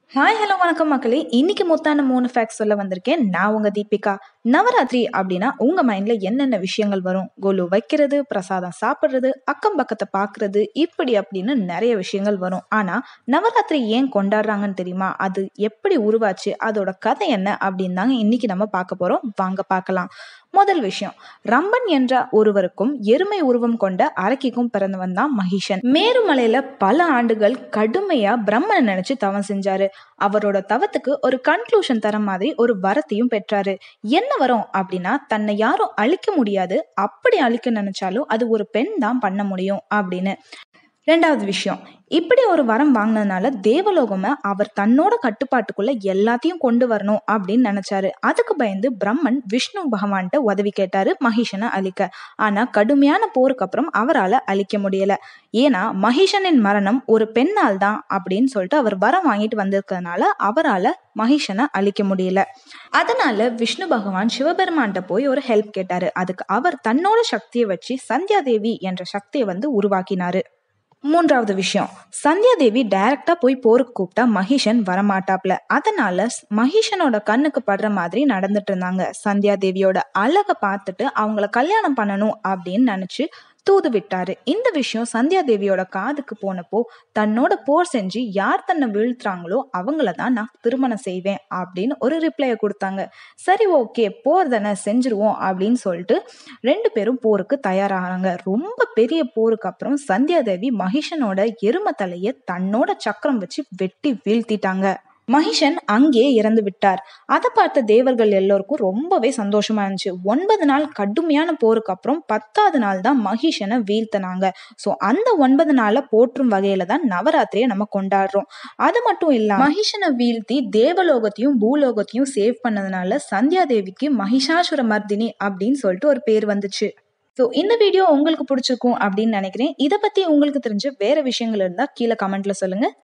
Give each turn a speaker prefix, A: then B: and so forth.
A: hi hello வணக்கம் மக்களே இன்னைக்கு முத்தான மூணு ஃபேக்ட்ஸ் சொல்ல வந்திருக்கேன் நான் உங்க தீபிகா நவராத்திரி அப்படின்னா உங்க மைண்ட்ல என்னென்ன விஷயங்கள் வரும் கோலு வைக்கிறது பிரசாதம் சாப்பிட்றது அக்கம் பக்கத்தை பார்க்கறது இப்படி அப்படின்னு நிறைய விஷயங்கள் வரும் ஆனா நவராத்திரி ஏன் கொண்டாடுறாங்கன்னு தெரியுமா அது எப்படி உருவாச்சு அதோட கதை என்ன அப்படின்னு தாங்க இன்னைக்கு நம்ம பார்க்க போறோம் வாங்க பார்க்கலாம் முதல் விஷயம் ரம்பன் என்ற ஒருவருக்கும் எருமை உருவம் கொண்ட அரக்கிக்கும் பிறந்தவன் தான் மகிஷன் மேருமலையில பல ஆண்டுகள் கடுமையா பிரம்மனை நினைச்சு தவம் செஞ்சாரு அவரோட தவத்துக்கு ஒரு கன்க்ளூஷன் தர மாதிரி ஒரு வரத்தையும் பெற்றாரு என்ன வரும் அப்படின்னா தன்னை யாரும் அழிக்க முடியாது அப்படி அழிக்க நினைச்சாலும் அது ஒரு பெண் தான் பண்ண முடியும் அப்படின்னு ரெண்டாவது விஷயம் இப்படி ஒரு வரம் வாங்கினதுனால தேவலோகம அவர் தன்னோட கட்டுப்பாட்டுக்குள்ள எல்லாத்தையும் கொண்டு வரணும் அப்படின்னு நினைச்சாரு அதுக்கு பயந்து பிரம்மன் விஷ்ணு பகவான்கிட்ட உதவி கேட்டாரு மகிஷனை அழிக்க ஆனா கடுமையான போருக்கு அப்புறம் அவரால் அழிக்க முடியல ஏன்னா மகிஷனின் மரணம் ஒரு பெண்ணால் தான் அப்படின்னு சொல்லிட்டு அவர் வரம் வாங்கிட்டு வந்திருக்கிறதுனால அவரால் மகிஷனை அழிக்க முடியல அதனால விஷ்ணு பகவான் சிவபெருமான்கிட்ட போய் ஒரு ஹெல்ப் கேட்டாரு அதுக்கு அவர் தன்னோட சக்தியை வச்சு சந்தியாதேவி என்ற சக்தியை வந்து உருவாக்கினாரு மூன்றாவது விஷயம் சந்தியாதேவி டைரக்டா போய் போருக்கு கூப்பிட்டா மகிஷன் வரமாட்டாப்ல அதனால மகிஷனோட கண்ணுக்கு படுற மாதிரி நடந்துட்டு இருந்தாங்க சந்தியாதேவியோட அழகை பார்த்துட்டு அவங்கள கல்யாணம் பண்ணணும் அப்படின்னு நினைச்சு தூது விட்டாரு இந்த விஷயம் சந்தியாதேவியோட காதுக்கு போனப்போ தன்னோட போர் செஞ்சு யார் தன்னை வீழ்த்துறாங்களோ அவங்கள தான் நான் திருமணம் செய்வேன் அப்படின்னு ஒரு ரிப்ளையை கொடுத்தாங்க சரி ஓகே போர் தானே செஞ்சிருவோம் அப்படின்னு சொல்லிட்டு ரெண்டு பேரும் போருக்கு தயாராகிறாங்க ரொம்ப பெரிய போருக்கு அப்புறம் சந்தியாதேவி மகிஷனோட எரும தலையை தன்னோட சக்கரம் வச்சு வெட்டி வீழ்த்திட்டாங்க மகிஷன் அங்கேயே இறந்து விட்டார் அதை பார்த்த தேவர்கள் எல்லோருக்கும் ரொம்பவே சந்தோஷமா இருந்துச்சு ஒன்பது நாள் கடுமையான போருக்கு அப்புறம் பத்தாவது நாள் தான் மகிஷனை வீழ்த்தினாங்க ஸோ அந்த ஒன்பது நாளை போற்றும் வகையில தான் நவராத்திரியை நம்ம கொண்டாடுறோம் அது மட்டும் இல்லாம மகிஷனை வீழ்த்தி தேவலோகத்தையும் பூலோகத்தையும் சேவ் பண்ணதுனால சந்தியாதேவிக்கு மகிஷாசுர மர்தினி அப்படின்னு சொல்லிட்டு ஒரு பேர் வந்துச்சு ஸோ இந்த வீடியோ உங்களுக்கு பிடிச்சிருக்கும் அப்படின்னு நினைக்கிறேன் இதை பத்தி உங்களுக்கு தெரிஞ்ச வேற விஷயங்கள் இருந்தால் கீழே கமெண்ட்ல சொல்லுங்க